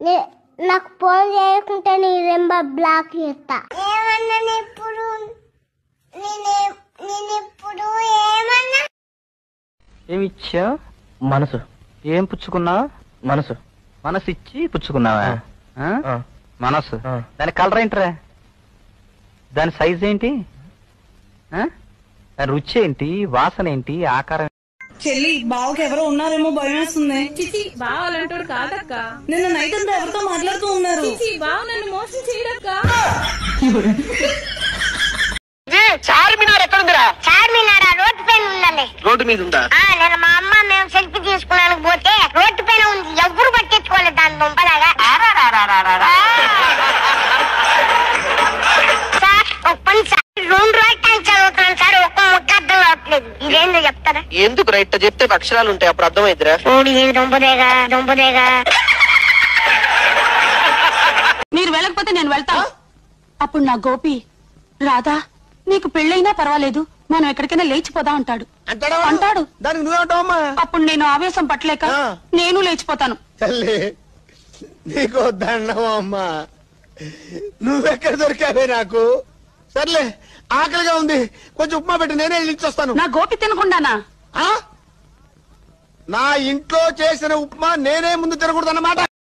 నే- నాకు ఫోన్ చేయకుంటే నీ రెంబ బ్లాక్ చేస్తా ఏమన్నా ఇప్పుడు నేనే నేను ఇప్పుడు ఏమన్నా ఏమి ఇచ్చావు మనసు ఏం పుచ్చుకున్నావు మనసు మనసు ఇచ్చి పుచ్చుకున్నావా ఆ. ఆ? మనసు ఆ. దాని కలర్ ఏంట్రా దాని సైజ్ ఏంటి ఆ? దాని రుచి ఏంటి వాసన ఏంటి ఆకారం చెల్లి బావకి ఎవరో ఉన్నారేమో భయం వేస్తుంది చిచి బావ అలాంటోడు కాదక్క నిన్న నైట్ అంతా ఎవరితో మాట్లాడుతూ ఉన్నారు చిచి బావ నన్ను మోసం చేయడక్క చార్మినార్ ఎక్కడుందిరా చార్మినార్ ఆ రోడ్డు పైన ఉందండి రోడ్డు మీద ఉందా ఆ, నేను మా అమ్మ మేము సెల్ఫీ తీసుకున్నానికి పోతే రోడ్డు పైన ఉంది ఎవ్వరు పట్టించుకోలేదు దాని దుంపలాగా సార్ ఒక పని సార్ రెండు రోజులు టైం చదువుతున్నాను సార్ ఒక్క ముక్క అర్థం కావట్లేదు ఇదేందో చెప్తారా ఎందుకు రైట్ చెప్తే అక్షరాలు ఉంటాయి అప్పుడు అర్థమైద్దిరా ఓడి దుంపదేగా దుంపదేగా మీరు వెళ్ళకపోతే నేను వెళ్తా అప్పుడు నా గోపి రాధా నీకు పెళ్ళైనా పర్వాలేదు మనం ఎక్కడికైనా లేచిపోదా అంటాడు అంటాడా అంటాడు దానికి నువ్వేమంటావమ్మా అప్పుడు నేను ఆవేశం పట్టలేక ఆ. నేను లేచిపోతాను తల్లి నీకు దండం అమ్మా నువ్వెక్కడ దొరికావే నాకు సర్లే ఆకలిగా ఉంది కొంచెం ఉప్మా పెట్టి నేనే ఇచ్చొస్తాను నా గోపి తినకుండానా ఆ? నా ఇంట్లో చేసిన ఉప్మా నేనే ముందు తినకూడదు అన్నమాట